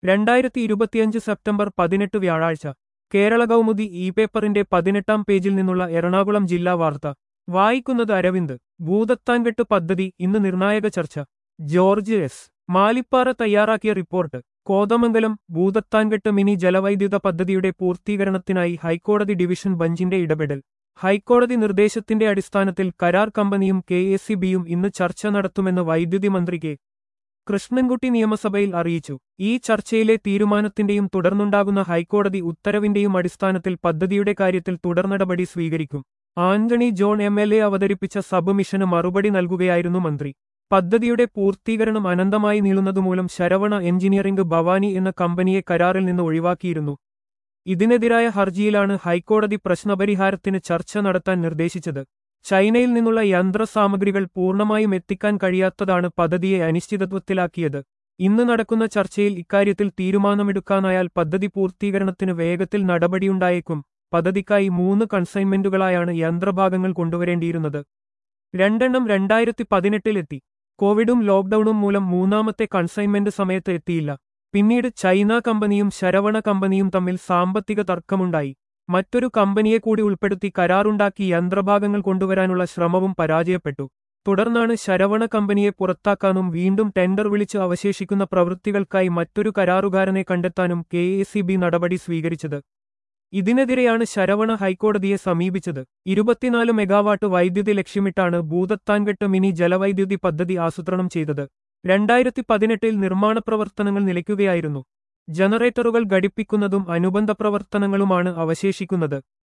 രണ്ടായിരത്തി ഇരുപത്തിയഞ്ച് സെപ്റ്റംബർ പതിനെട്ട് വ്യാഴാഴ്ച കേരള കൗമുദി ഇ പേപ്പറിന്റെ പതിനെട്ടാം പേജിൽ നിന്നുള്ള എറണാകുളം ജില്ലാ വാർത്ത വായിക്കുന്നത് അരവിന്ദ് ഭൂതത്താൻകെട്ട് പദ്ധതി ഇന്ന് നിർണായക ചർച്ച ജോർജ് എസ് മാലിപ്പാറ തയ്യാറാക്കിയ റിപ്പോർട്ട് കോതമംഗലം ഭൂതത്താൻകെട്ട് മിനി ജലവൈദ്യുത പദ്ധതിയുടെ പൂർത്തീകരണത്തിനായി ഹൈക്കോടതി ഡിവിഷൻ ബഞ്ചിന്റെ ഇടപെടൽ ഹൈക്കോടതി നിർദ്ദേശത്തിന്റെ അടിസ്ഥാനത്തിൽ കരാർ കമ്പനിയും കെ എസ് സി ബിയും ഇന്ന് ചർച്ച നടത്തുമെന്ന് വൈദ്യുതി മന്ത്രി കെ കൃഷ്ണൻകുട്ടി നിയമസഭയിൽ അറിയിച്ചു ഈ ചർച്ചയിലെ തീരുമാനത്തിന്റെയും തുടർന്നുണ്ടാകുന്ന ഹൈക്കോടതി ഉത്തരവിന്റെയും അടിസ്ഥാനത്തിൽ പദ്ധതിയുടെ കാര്യത്തിൽ തുടർനടപടി സ്വീകരിക്കും Antony John M L A അവതരിപ്പിച്ച സബ്മിഷന് മറുപടി നൽകുകയായിരുന്നു മന്ത്രി പദ്ധതിയുടെ പൂർത്തീകരണം അനന്തമായി നീളുന്നതുമൂലം ശരവണ എഞ്ചിനീയറിംഗ് ഭവാനി എന്ന കമ്പനിയെ കരാറിൽ നിന്ന് ഒഴിവാക്കിയിരുന്നു ഇതിനെതിരായ ഹർജിയിലാണ് ഹൈക്കോടതി പ്രശ്നപരിഹാരത്തിന് ചർച്ച നടത്താൻ നിർദ്ദേശിച്ചത് ചൈനയിൽ നിന്നുള്ള യന്ത്രസാമഗ്രികൾ പൂർണ്ണമായും എത്തിക്കാൻ കഴിയാത്തതാണ് പദ്ധതിയെ അനിശ്ചിതത്വത്തിലാക്കിയത് ഇന്ന് നടക്കുന്ന ചർച്ചയിൽ ഇക്കാര്യത്തിൽ തീരുമാനമെടുക്കാനായാൽ പദ്ധതി പൂർത്തീകരണത്തിന് വേഗത്തിൽ നടപടിയുണ്ടായേക്കും പദ്ധതിക്കായി മൂന്ന് കൺസൈൻമെന്റുകളായാണ് യന്ത്രഭാഗങ്ങൾ കൊണ്ടുവരേണ്ടിയിരുന്നത് രണ്ടെണ്ണം രണ്ടായിരത്തി പതിനെട്ടിലെത്തി കോവിഡും ലോക്ഡൌണും മൂലം മൂന്നാമത്തെ കൺസൈൻമെന്റ് സമയത്ത് എത്തിയില്ല പിന്നീട് ചൈന കമ്പനിയും ശരവണ കമ്പനിയും തമ്മിൽ സാമ്പത്തിക തർക്കമുണ്ടായി മറ്റൊരു കമ്പനിയെ കൂടി ഉൾപ്പെടുത്തി കരാറുണ്ടാക്കി യന്ത്രഭാഗങ്ങൾ കൊണ്ടുവരാനുള്ള ശ്രമവും പരാജയപ്പെട്ടു തുടർന്നാണ് ശരവണ കമ്പനിയെ പുറത്താക്കാനും വീണ്ടും ടെൻഡർ വിളിച്ച് അവശേഷിക്കുന്ന പ്രവൃത്തികൾക്കായി മറ്റൊരു കരാറുകാരനെ കണ്ടെത്താനും കെ നടപടി സ്വീകരിച്ചത് ഇതിനെതിരെയാണ് ശരവണ ഹൈക്കോടതിയെ സമീപിച്ചത് ഇരുപത്തിനാല് മെഗാവാട്ട് വൈദ്യുതി ലക്ഷ്യമിട്ടാണ് ഭൂതത്താൻകെട്ട് മിനി ജലവൈദ്യുതി പദ്ധതി ആസൂത്രണം ചെയ്തത് രണ്ടായിരത്തി പതിനെട്ടിൽ നിർമ്മാണ പ്രവർത്തനങ്ങൾ നിലയ്ക്കുകയായിരുന്നു ജനറേറ്ററുകൾ ഘടിപ്പിക്കുന്നതും അനുബന്ധ പ്രവർത്തനങ്ങളുമാണ് അവശേഷിക്കുന്നത്